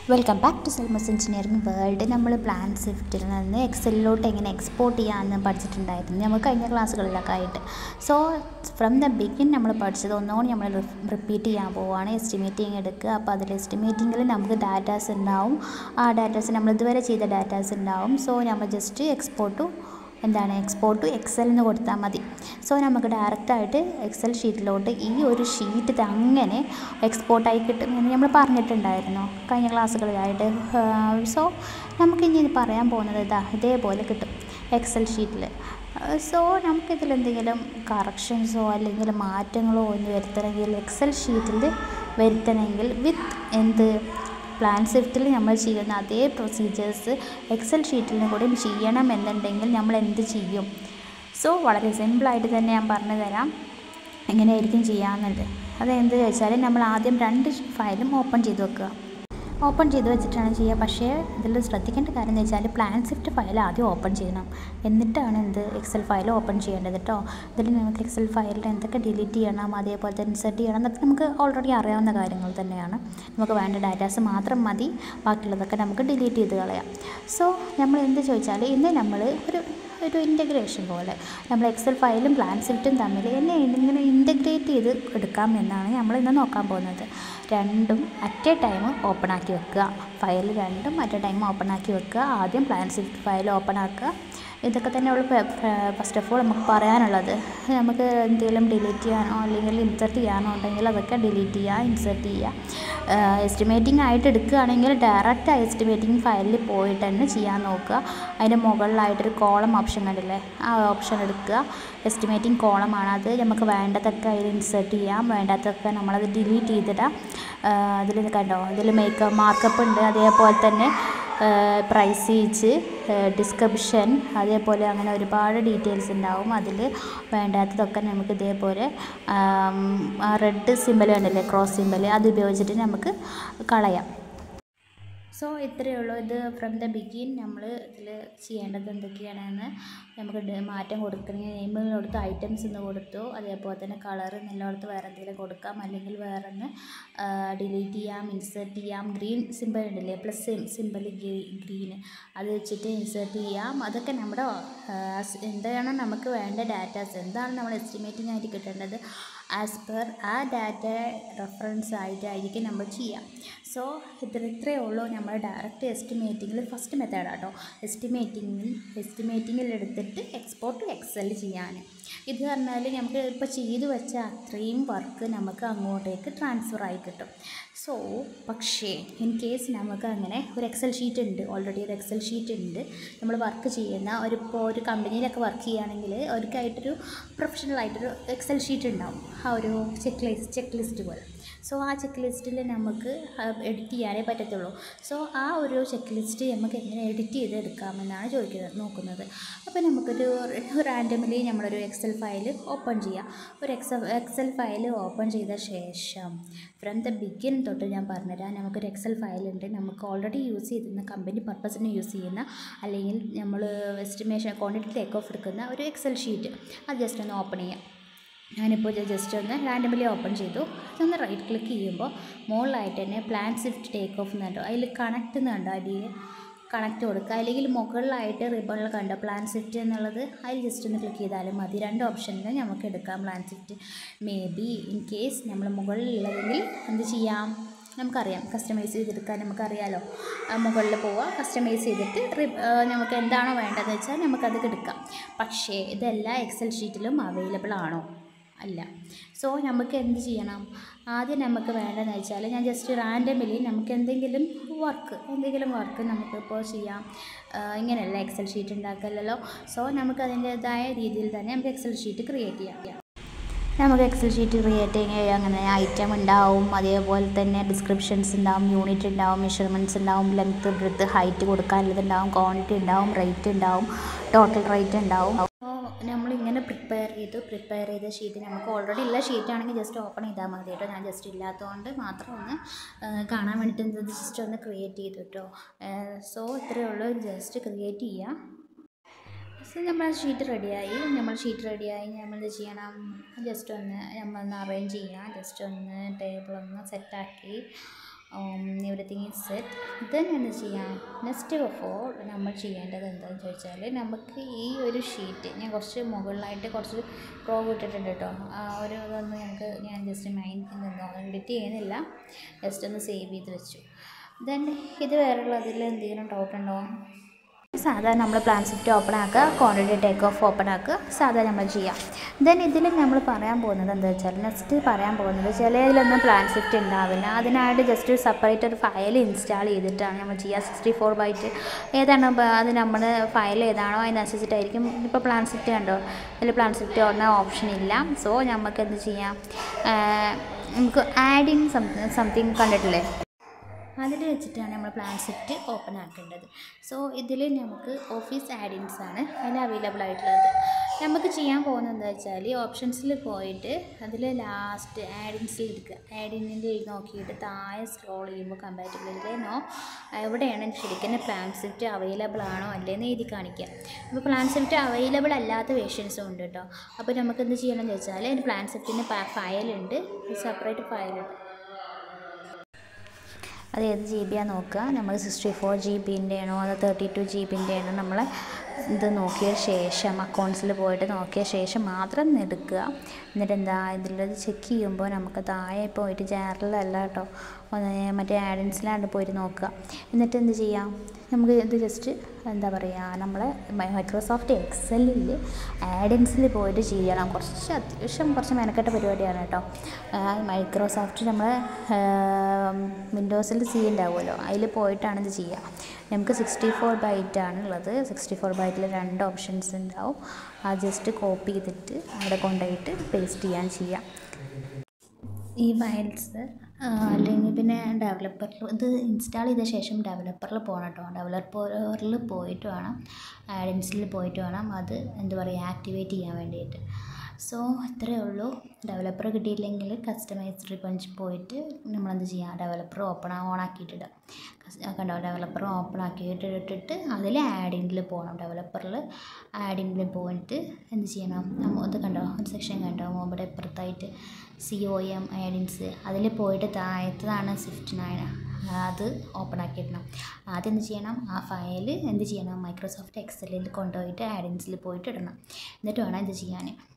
welcome back to Selmas engineering world നമ്മൾ plan സ്വിഫ്റ്റിൽ നിന്ന് എക്സലിലോട്ട് എങ്ങനെ എക്സ്പോർട്ട് ചെയ്യാമെന്ന് പഠിച്ചിട്ടുണ്ടായിരുന്നു നമുക്ക് കഴിഞ്ഞ ക്ലാസ്സുകളിലൊക്കെ ആയിട്ട് സോ ഫ്രം ദ ബിഗിൻ നമ്മൾ പഠിച്ചത് ഒന്നുകൂടി നമ്മൾ റിപ്പീറ്റ് ചെയ്യാൻ പോവുകയാണ് എസ്റ്റിമേറ്റിംഗ് എടുക്കുക അപ്പോൾ അതിൽ എസ്റ്റിമേറ്റിങ്ങിൽ നമുക്ക് ഡാറ്റാസ് ഉണ്ടാവും ആ ഡാറ്റാസ് നമ്മൾ ഇതുവരെ ചെയ്ത ഡാറ്റാസ് ഉണ്ടാവും സോ നമ്മൾ ജസ്റ്റ് എക്സ്പോർട്ട് എന്താണ് എക്സ്പോർട്ട് ടു എക്സൽ എന്ന് കൊടുത്താൽ മതി സോ നമുക്ക് ഡയറക്റ്റായിട്ട് എക്സൽ ഷീറ്റിലോട്ട് ഈ ഒരു ഷീറ്റ് ഇത് അങ്ങനെ എക്സ്പോർട്ടായി കിട്ടും എന്ന് നമ്മൾ പറഞ്ഞിട്ടുണ്ടായിരുന്നു കഴിഞ്ഞ ക്ലാസ്സുകളിലായിട്ട് സോ നമുക്കിനി ഇത് പറയാൻ പോകുന്നത് ഇതാ ഇതേപോലെ കിട്ടും എക്സൽ ഷീറ്റിൽ സോ നമുക്കിതിൽ എന്തെങ്കിലും കറക്ഷൻസോ അല്ലെങ്കിൽ മാറ്റങ്ങളോ ഒന്ന് വരുത്തണമെങ്കിൽ എക്സൽ ഷീറ്റിൽ വരുത്തണമെങ്കിൽ വിത്ത് എന്ത് പ്ലാൻ സ്വിഫ്റ്റിൽ നമ്മൾ ചെയ്യുന്ന അതേ പ്രൊസീജിയേഴ്സ് എക്സൽ ഷീറ്റിലും കൂടി ചെയ്യണം എന്നുണ്ടെങ്കിൽ നമ്മൾ എന്ത് ചെയ്യും സോ വളരെ സിമ്പിളായിട്ട് തന്നെ ഞാൻ പറഞ്ഞു തരാം എങ്ങനെയായിരിക്കും ചെയ്യാമെന്നുണ്ട് അതെന്ത് ചോദിച്ചാൽ നമ്മൾ ആദ്യം രണ്ട് ഫയലും ഓപ്പൺ ചെയ്ത് വെക്കുക ഓപ്പൺ ചെയ്ത് വെച്ചിട്ടാണ് ചെയ്യുക പക്ഷേ ഇതിൽ ശ്രദ്ധിക്കേണ്ട കാര്യം എന്ന് വെച്ചാൽ പ്ലാൻ സ്വിഫ്റ്റ് ഫയൽ ആദ്യം ഓപ്പൺ ചെയ്യണം എന്നിട്ടാണ് എന്ത് എക്സൽ ഫയൽ ഓപ്പൺ ചെയ്യേണ്ടത് കേട്ടോ ഇതിൽ നമുക്ക് എക്സൽ ഫയലിൽ എന്തൊക്കെ ഡിലീറ്റ് ചെയ്യണം അതേപോലെ തന്നെ ഇൻസെർട്ട് ചെയ്യണം എന്നൊക്കെ നമുക്ക് ഓൾറെഡി അറിയാവുന്ന കാര്യങ്ങൾ തന്നെയാണ് നമുക്ക് വേണ്ട ഡാറ്റാസ് മാത്രം മതി ബാക്കിയുള്ളതൊക്കെ നമുക്ക് ഡിലീറ്റ് ചെയ്ത് കളയാം സോ നമ്മൾ എന്ത് ചോദിച്ചാൽ ഇന്ന് നമ്മൾ ഒരു ഒരു ഇൻ്റഗ്രേഷൻ പോലെ നമ്മൾ എക്സൽ ഫയലും പ്ലാൻ സ്വിഫ്റ്റും തമ്മിൽ എന്നെ ഇങ്ങനെ ഇൻ്റഗ്രേറ്റ് ചെയ്ത് എടുക്കാം എന്നാണ് നമ്മൾ ഇന്ന് നോക്കാൻ പോകുന്നത് രണ്ടും അറ്റ് എ ടൈം ഓപ്പൺ ആക്കി വെക്കുക ഫയൽ രണ്ടും അറ്റ് എ ടൈം ഓപ്പൺ ആക്കി വെക്കുക ആദ്യം പ്ലാൻ സ്വിഫ്റ്റ് ഫയൽ ഓപ്പൺ ആക്കുക ഇതൊക്കെ തന്നെ ഉള്ളു ഫസ്റ്റ് ഓഫ് ഓൾ നമുക്ക് പറയാനുള്ളത് നമുക്ക് എന്തെങ്കിലും ഡിലീറ്റ് ചെയ്യാനോ അല്ലെങ്കിൽ ഇൻസെർട്ട് ചെയ്യാനോ ഉണ്ടെങ്കിൽ അതൊക്കെ ഡിലീറ്റ് ചെയ്യുക ഇൻസെർട്ട് ചെയ്യുക എസ്റ്റിമേറ്റിംഗ് ആയിട്ട് എടുക്കുകയാണെങ്കിൽ ഡയറക്റ്റ് ആ എസ്റ്റിമേറ്റിംഗ് ഫയലിൽ പോയിട്ട് തന്നെ ചെയ്യാൻ നോക്കുക അതിൻ്റെ മുകളിലായിട്ടൊരു കോളം ഓപ്ഷൻ കണ്ടില്ലേ ആ ഓപ്ഷൻ എടുക്കുക എസ്റ്റിമേറ്റിംഗ് കോളമാണ് അത് നമുക്ക് വേണ്ടതൊക്കെ അതിൽ ഇൻസെർട്ട് ചെയ്യാം വേണ്ടാത്തതൊക്കെ നമ്മളത് ഡിലീറ്റ് ചെയ്തിടാം അതിൽ കണ്ടോ ഇതിൽ മേക്കപ്പ് മാർക്കപ്പ് ഉണ്ട് അതേപോലെ തന്നെ പ്രൈസേജ് ഡിസ്ക്രിപ്ഷൻ അതേപോലെ അങ്ങനെ ഒരുപാട് ഡീറ്റെയിൽസ് ഉണ്ടാവും അതിൽ വേണ്ടാത്തതൊക്കെ നമുക്ക് ഇതേപോലെ റെഡ് സിമ്പൽ കണ്ടില്ലേ ക്രോസ് സിമ്പൽ അത് ഉപയോഗിച്ചിട്ട് നമുക്ക് കളയാം സോ ഇത്രയേ ഉള്ളൂ ഇത് ഫ്രം ദ ബിഗിൻ നമ്മൾ ഇതിൽ ചെയ്യേണ്ടത് എന്തൊക്കെയാണെന്ന് നമുക്ക് മാറ്റം കൊടുക്കണമെങ്കിൽ നെയിമിൽ കൊടുത്തു ഐറ്റംസ് എന്ന് കൊടുത്തു അതേപോലെ തന്നെ കളർ എന്നുള്ളിടത്ത് വേറെ എന്തെങ്കിലും കൊടുക്കാം അല്ലെങ്കിൽ വേറെ ഒന്ന് ഡിലീറ്റ് ചെയ്യാം ഇൻസേർട്ട് ചെയ്യാം ഗ്രീൻ സിമ്പിൾ ഉണ്ടല്ലേ പ്ലസ് സിമ്പിൾ ഗ്രീൻ അത് വെച്ചിട്ട് ഇൻസേർട്ട് ചെയ്യാം അതൊക്കെ നമ്മുടെ എന്താണ് നമുക്ക് വേണ്ട ഡാറ്റാസ് എന്താണ് നമ്മൾ എസ്റ്റിമേറ്റിംഗ് ആയിട്ട് കിട്ടേണ്ടത് ആസ് പെർ ആ ഡാറ്റ റെഫറൻസ് ആയിട്ടായിരിക്കും നമ്മൾ ചെയ്യാം സോ ഇത്ര ഇത്രയേ ഉള്ളൂ നമ്മൾ ഡയറക്റ്റ് എസ്റ്റിമേറ്റിങ്ങിൽ ഫസ്റ്റ് മെത്തേഡ് ആട്ടോ എസ്റ്റിമേറ്റിങ്ങിൽ എസ്റ്റിമേറ്റിങ്ങിൽ എടുത്തിട്ട് എക്സ്പോർട്ട് എക്സൽ ചെയ്യാൻ ഇത് പറഞ്ഞാൽ നമുക്ക് ഇപ്പോൾ ചെയ്തു വെച്ച അത്രയും വർക്ക് നമുക്ക് അങ്ങോട്ടേക്ക് ട്രാൻസ്ഫർ ആയി കിട്ടും സോ പക്ഷേ ഇൻ കേസ് നമുക്ക് അങ്ങനെ ഒരു എക്സൽ ഷീറ്റ് ഉണ്ട് ഓൾറെഡി ഒരു എക്സൽ ഷീറ്റ് ഉണ്ട് നമ്മൾ വർക്ക് ചെയ്യുന്ന ഒരു ഇപ്പോൾ ഒരു കമ്പനിയിലൊക്കെ വർക്ക് ചെയ്യുകയാണെങ്കിൽ അവർക്കായിട്ടൊരു പ്രൊഫഷണൽ ആയിട്ടൊരു എക്സൽ ഷീറ്റ് ഉണ്ടാവും ആ ഒരു ചെക്ക് ലിസ്റ്റ് ചെക്ക് ലിസ്റ്റ് പോലെ സോ ആ ചെക്ക് ലിസ്റ്റിൽ നമുക്ക് എഡിറ്റ് ചെയ്യാനേ പറ്റത്തുള്ളൂ സോ ആ ഒരു ചെക്ക് ലിസ്റ്റ് നമുക്ക് എങ്ങനെ എഡിറ്റ് ചെയ്ത് എടുക്കാമെന്നാണ് ചോദിക്കുന്നത് നോക്കുന്നത് അപ്പോൾ നമുക്കൊരു റാൻഡമിലി നമ്മളൊരു എക്സൽ ഫയൽ ഓപ്പൺ ചെയ്യാം ഒരു എക്സൽ എക്സൽ ഫയൽ ഓപ്പൺ ചെയ്ത ശേഷം ഫ്രം ദ ബിഗിൻ തൊട്ട് ഞാൻ പറഞ്ഞുതരാം നമുക്കൊരു എക്സൽ ഫയലുണ്ട് നമുക്ക് ഓൾറെഡി യൂസ് ചെയ്തിരുന്ന കമ്പനി പർപ്പസിന് യൂസ് ചെയ്യുന്ന അല്ലെങ്കിൽ നമ്മൾ എസ്റ്റിമേഷൻ ക്വാണ്ടിറ്റി ടേക്ക് ഓഫ് എടുക്കുന്ന ഒരു എക്സൽ ഷീറ്റ് അത് ജസ്റ്റ് ഒന്ന് ഓപ്പൺ ചെയ്യാം ഞാനിപ്പോൾ ജസ്റ്റ് ഒന്ന് റാൻഡമിലി ഓപ്പൺ ചെയ്തു ഇതൊന്ന് റൈറ്റ് ക്ലിക്ക് ചെയ്യുമ്പോൾ മുകളിലായിട്ട് തന്നെ പ്ലാൻ സ്വിഫ്റ്റ് ടേക്ക് ഓഫ് എന്ന് കണ്ടോ അതിൽ കണക്ട് എന്ന് കണ്ടോ അടിയിൽ കണക്ട് കൊടുക്കുക അല്ലെങ്കിൽ മുകളിലായിട്ട് റിബണിൽ കണ്ടോ പ്ലാൻ സ്വിഫ്റ്റ് എന്നുള്ളത് അതിൽ ജസ്റ്റ് ഒന്ന് ക്ലിക്ക് ചെയ്താലും മതി രണ്ട് ഓപ്ഷനിൽ നമുക്ക് എടുക്കാം plan swift maybe in case നമ്മൾ മുകളിലുള്ളതെങ്കിൽ എന്ത് ചെയ്യാം നമുക്കറിയാം കസ്റ്റമൈസ് ചെയ്തെടുക്കാൻ നമുക്കറിയാലോ മുകളിൽ പോവുക കസ്റ്റമൈസ് ചെയ്തിട്ട് നമുക്ക് എന്താണോ വേണ്ടതെന്ന് വെച്ചാൽ നമുക്കത് എടുക്കാം പക്ഷേ ഇതെല്ലാ എക്സൽ ഷീറ്റിലും അവൈലബിൾ ആണോ അല്ല സോ നമുക്ക് എന്ത് ചെയ്യണം ആദ്യം നമുക്ക് വേണ്ടതെന്ന് വെച്ചാൽ ഞാൻ ജസ്റ്റ് റാൻഡമിലി നമുക്ക് എന്തെങ്കിലും വർക്ക് എന്തെങ്കിലും വർക്ക് നമുക്കിപ്പോൾ ചെയ്യാം ഇങ്ങനെയല്ല എക്സൽ ഷീറ്റ് ഉണ്ടാക്കലല്ലോ സോ നമുക്ക് അതിൻ്റേതായ രീതിയിൽ തന്നെ നമുക്ക് എക്സൽ ഷീറ്റ് ക്രിയേറ്റ് ചെയ്യാം നമുക്ക് എക്സൽ ഷീറ്റ് ക്രിയേറ്റ് ചെയ്യാൻ അങ്ങനെ ഐറ്റം ഉണ്ടാവും അതേപോലെ തന്നെ ഡിസ്ക്രിപ്ഷൻസ് ഉണ്ടാവും യൂണിറ്റ് ഉണ്ടാവും മെഷർമെൻറ്റ്സ് ഉണ്ടാവും ലെങ്ത്ത് ബ്രെത്ത് ഹൈറ്റ് കൊടുക്കാനുള്ളതുണ്ടാവും ക്വാണ്ടിറ്റി ഉണ്ടാവും റേറ്റ് ഉണ്ടാവും ടോട്ടൽ റേറ്റ് ഉണ്ടാവും നമ്മളിങ്ങനെ പ്രിപ്പയർ ചെയ്തു പ്രിപ്പയർ ചെയ്ത ഷീറ്റ് നമുക്ക് ഓൾറെഡി ഉള്ള ഷീറ്റാണെങ്കിൽ ജസ്റ്റ് ഓപ്പൺ ചെയ്താൽ മതി കേട്ടോ ഞാൻ ജസ്റ്റ് ഇല്ലാത്തതുകൊണ്ട് മാത്രം ഒന്ന് കാണാൻ വേണ്ടിയിട്ട് ജസ്റ്റ് ഒന്ന് ക്രിയേറ്റ് ചെയ്തു കേട്ടോ സോ ഇത്രയേ ഉള്ളൂ ജസ്റ്റ് ക്രിയേറ്റ് ചെയ്യാം സോ നമ്മൾ ഷീറ്റ് റെഡിയായി നമ്മൾ ഷീറ്റ് റെഡിയായി നമ്മൾ എന്ത് ചെയ്യണം ജസ്റ്റ് ഒന്ന് നമ്മളൊന്ന് അറേഞ്ച് ചെയ്യാം ജസ്റ്റ് ഒന്ന് ടേബിൾ ഒന്ന് സെറ്റാക്കി എവറിത്തിങ് ഈസ് സെറ്റ് ദെൻ എന്ത് ചെയ്യാം നെക്സ്റ്റ് ഓഫ് ഓൾ നമ്മൾ ചെയ്യേണ്ടത് എന്താണെന്ന് ചോദിച്ചാൽ നമുക്ക് ഈ ഒരു ഷീറ്റ് ഞാൻ കുറച്ച് മുകളിലായിട്ട് കുറച്ച് ക്രോവ് ഇട്ടിട്ടുണ്ട് കേട്ടോ ആ ഒരു ഇതൊന്ന് ഞങ്ങൾക്ക് ഞാൻ ജസ്റ്റ് മൈൻഡ് നിന്നോ എഡിറ്റ് ചെയ്യുന്നില്ല ജസ്റ്റ് ഒന്ന് സേവ് ചെയ്ത് വെച്ചു ദെൻ ഇത് വേറെയുള്ളതിൽ എന്തെങ്കിലും ഡൗട്ട് ഉണ്ടോ സാധാരണ നമ്മൾ പ്ലാൻ സ്വിഫ്റ്റ് ഓപ്പൺ ആക്കുക ക്വാണ്ടിറ്റി ടേക്ക് ഓഫ് ഓപ്പൺ ആക്കുക സാധാരണ നമ്മൾ ചെയ്യാം ദെൻ ഇതിൽ നമ്മൾ പറയാൻ പോകുന്നത് എന്താ വെച്ചാൽ നെക്സ്റ്റ് പറയാൻ പോകുന്നത് ചിലതിലൊന്നും പ്ലാൻ സ്വിഫ്റ്റ് ഉണ്ടാവില്ല അതിനായിട്ട് ജസ്റ്റ് ഒരു സെപ്പറേറ്റ് ഒരു ഫയൽ ഇൻസ്റ്റാൾ ചെയ്തിട്ടാണ് നമ്മൾ ചെയ്യുക സിക്സ്റ്റി ഫോർ ബൈറ്റ് ഏതാണ് ബ- അത് നമ്മൾ ഫയൽ ഏതാണോ അതിനനുസരിച്ചിട്ടായിരിക്കും ഇപ്പോൾ പ്ലാൻ സ്വിഫ്റ്റ് കണ്ടോ അതിൽ പ്ലാൻ സ്വിഫ്റ്റ് പറഞ്ഞ ഓപ്ഷൻ ഇല്ല സോ നമുക്ക് എന്ത് ചെയ്യാം ആ, നമുക്ക് ആഡ് ഇൻ സംതിങ് കണ്ടിട്ടില്ലേ അതിൽ വെച്ചിട്ടാണ് നമ്മൾ പ്ലാൻ സെറ്റ് ഓപ്പൺ ആക്കേണ്ടത് സോ ഇതിൽ നമുക്ക് ഓഫീസ് ആഡിൻസ് ആണ് അതിൽ അവൈലബിൾ ആയിട്ടുള്ളത് നമുക്ക് ചെയ്യാൻ പോകുന്നത് എന്താ വെച്ചാൽ ഓപ്ഷൻസിൽ പോയിട്ട് അതിൽ ലാസ്റ്റ് ആഡിൻസിൽ എടുക്കുക ആഡിനിൻ്റെ നോക്കിയിട്ട് താഴെ സ്ക്രോൾ ചെയ്യുമ്പോൾ കമ്പാറ്റബിലിറ്റി നോ എവിടെയാണ് ശരിക്കും പ്ലാൻ സെറ്റ് അവൈലബിൾ ആണോ അല്ലേന്ന് എഴുതി കാണിക്കുക അപ്പോൾ പ്ലാൻ സെറ്റ് അവൈലബിൾ അല്ലാത്ത വേഷ്യൻസും ഉണ്ട് കേട്ടോ അപ്പോൾ നമുക്ക് എന്ത് ചെയ്യണം എന്ന് വെച്ചാൽ അതിന് പ്ലാൻ സെറ്റിന് ഫയലുണ്ട് സെപ്പറേറ്റ് ഫയലുണ്ട് അത് ഏത് ജി ബിയാണ് നോക്കുക നമ്മൾ സിക്സ്റ്റി ഫോർ ജി ബിൻ്റെ ആണോ അതോ തേർട്ടി ടു ജി ബിൻ്റെ ആണോ നമ്മൾ ഇത് നോക്കിയ ശേഷം അക്കൗണ്ട്സിൽ പോയിട്ട് നോക്കിയ ശേഷം മാത്രം എടുക്കുക എന്നിട്ട് എന്താ ഇതിലത് ചെക്ക് ചെയ്യുമ്പോൾ നമുക്ക് താഴെ പോയിട്ട് ജാറിലല്ല കേട്ടോ ഒന്ന് മറ്റേ ആഡൻസിലാണ് പോയിട്ട് നോക്കുക എന്നിട്ട് എന്ത് ചെയ്യാം നമുക്ക് ഇത് ജസ്റ്റ് എന്താ പറയുക നമ്മളെ മൈക്രോസോഫ്റ്റ് എക്സലിൽ ആഡൻസിൽ പോയിട്ട് ചെയ്യണം കുറച്ച് അത്യാവശ്യം കുറച്ച് മെനക്കെട്ട പരിപാടിയാണ് കേട്ടോ മൈക്രോസോഫ്റ്റ് നമ്മൾ വിൻഡോസിൽ സി ഉണ്ടാവുമല്ലോ അതിൽ പോയിട്ടാണ് ഇത് ചെയ്യുക നമുക്ക് സിക്സ്റ്റി ഫോർ ബൈറ്റാണ് ഉള്ളത് സിക്സ്റ്റി ഫോർ ബൈറ്റിൽ രണ്ട് ഓപ്ഷൻസ് ഉണ്ടാവും അത് ജസ്റ്റ് കോപ്പി ചെയ്തിട്ട് അവിടെ കൊണ്ടുപോയിട്ട് പേസ്റ്റ് ചെയ്യാൻ ചെയ്യാം ഈ ഫയൽസ് അല്ലെങ്കിൽ പിന്നെ ഡെവലപ്പറിൽ ഇത് ഇൻസ്റ്റാൾ ചെയ്ത ശേഷം ഡെവലപ്പറിൽ പോകണം കേട്ടോ ഡെവലപ്പറിൽ പോയിട്ട് വേണം ആഡൻസിൽ പോയിട്ട് വേണം അത് എന്താ പറയുക ആക്ടിവേറ്റ് ചെയ്യാൻ വേണ്ടിയിട്ട് സോ ഇത്രയേ ഉള്ളൂ ഡെവലപ്പർ കിട്ടിയില്ലെങ്കിൽ കസ്റ്റമൈസ്ഡ് പഞ്ച് പോയിട്ട് നമ്മളെന്ത് ചെയ്യുക ഡെവലപ്പർ ഓപ്പൺ ഓൺ ആക്കിയിട്ടിടുക കസ്- കണ്ടോ ഡെവലപ്പർ ഓപ്പൺ ആക്കിയിട്ട് ഇട്ടിട്ട് അതിൽ ആഡിങ്ങിൽ പോകണം ഡെവലപ്പറിൽ ആഡിങ്ങിൽ പോയിട്ട് എന്ത് ചെയ്യണം നമ്മ- ഇത് കണ്ടോ ഒരു സെക്ഷൻ കണ്ടോ ഇവിടെ ഇപ്പുറത്തായിട്ട് സി ഒ എം ആഡിൻസ് അതിൽ പോയിട്ട് താഴത്തതാണ് സ്വിഫ്റ്റ് നയൻ അത് ഓപ്പൺ ആക്കിയിടണം ആദ്യം എന്ത് ചെയ്യണം ആ ഫയൽ എന്ത് ചെയ്യണം മൈക്രോസോഫ്റ്റ് എക്സലിൽ കൊണ്ടുപോയിട്ട് ആഡിൻസിൽ പോയിട്ട് ഇടണം എന്നിട്ട് വേണം ഇത് ചെയ്യാൻ